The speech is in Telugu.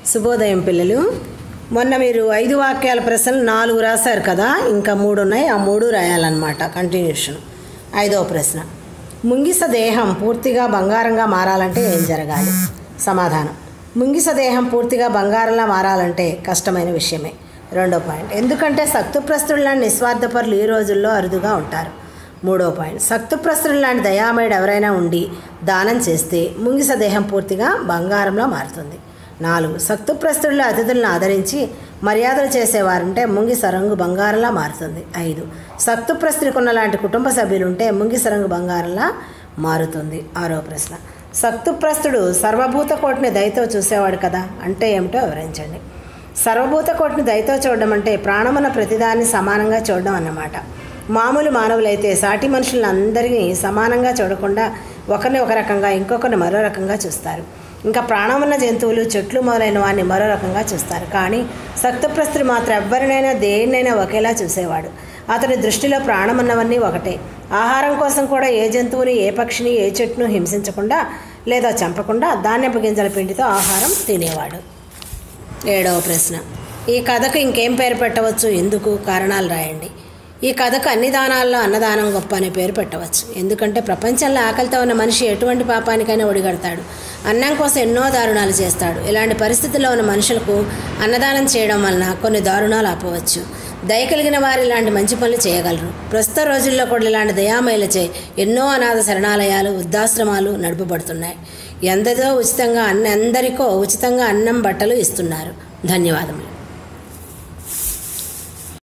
శుభోదయం పిల్లలు మొన్న మీరు ఐదు వాక్యాల ప్రశ్నలు నాలుగు రాశారు కదా ఇంకా మూడు ఉన్నాయి ఆ మూడు రాయాలన్నమాట కంటిన్యూషన్ ఐదవ ప్రశ్న ముంగిస దేహం పూర్తిగా బంగారంగా మారాలంటే ఏం జరగాలి సమాధానం ముంగిస దేహం పూర్తిగా బంగారంలా మారాలంటే కష్టమైన విషయమే రెండో పాయింట్ ఎందుకంటే సక్తుప్రస్తుడు లాంటి నిస్వార్థపరులు ఈ రోజుల్లో అరుదుగా ఉంటారు మూడో పాయింట్ సక్తుప్రస్తుడు లాంటి దయామయుడు ఎవరైనా ఉండి దానం చేస్తే ముంగిస దేహం పూర్తిగా బంగారంలో మారుతుంది నాలుగు సక్తుప్రస్తుడుల అతిథులను ఆదరించి మర్యాదలు చేసేవారుంటే ముంగిస రంగు బంగారంలా మారుతుంది ఐదు సక్తుప్రస్తుడికున్న లాంటి కుటుంబ సభ్యులుంటే ముంగిస రంగు బంగారంలా మారుతుంది ఆరో ప్రశ్న సక్తుప్రస్తుడు సర్వభూత కోటిని దయతో చూసేవాడు కదా అంటే ఏమిటో వివరించండి సర్వభూత కోటిని దయతో చూడడం అంటే ప్రాణమున్న ప్రతిదాన్ని సమానంగా చూడడం అన్నమాట మామూలు మానవులైతే సాటి మనుషులను అందరినీ సమానంగా చూడకుండా ఒకరిని ఒక రకంగా ఇంకొకరిని మరో రకంగా చూస్తారు ఇంకా ప్రాణమున్న జంతువులు చెట్లు మొదలైన వాడిని మరో రకంగా చూస్తారు కానీ సక్తప్రస్తుడు మాత్రం ఎవరినైనా దేన్నైనా ఒకేలా చూసేవాడు అతని దృష్టిలో ప్రాణమున్నవన్నీ ఒకటే ఆహారం కోసం కూడా ఏ జంతువుని ఏ పక్షిని ఏ చెట్టును హింసించకుండా లేదా చంపకుండా ధాన్యపు గింజల పిండితో ఆహారం తినేవాడు ఏడవ ప్రశ్న ఈ కథకు ఇంకేం పేరు పెట్టవచ్చు ఎందుకు కారణాలు రాయండి ఈ కథకు అన్ని దానాల్లో అన్నదానం గొప్ప అనే పేరు పెట్టవచ్చు ఎందుకంటే ప్రపంచంలో ఆకలితో ఉన్న మనిషి ఎటువంటి పాపానికైనా ఒడిగడతాడు అన్నం కోసం ఎన్నో దారుణాలు చేస్తాడు ఇలాంటి పరిస్థితుల్లో ఉన్న మనుషులకు అన్నదానం చేయడం వలన కొన్ని దారుణాలు ఆపవచ్చు దయ కలిగిన వారు ఇలాంటి మంచి పనులు చేయగలరు ప్రస్తుత రోజుల్లో కూడా ఇలాంటి దయామయులచే ఎన్నో అనాథ శరణాలయాలు వృద్ధాశ్రమాలు నడుపబడుతున్నాయి ఎందరితో ఉచితంగా అన్న అందరికో ఉచితంగా అన్నం బట్టలు ఇస్తున్నారు ధన్యవాదములు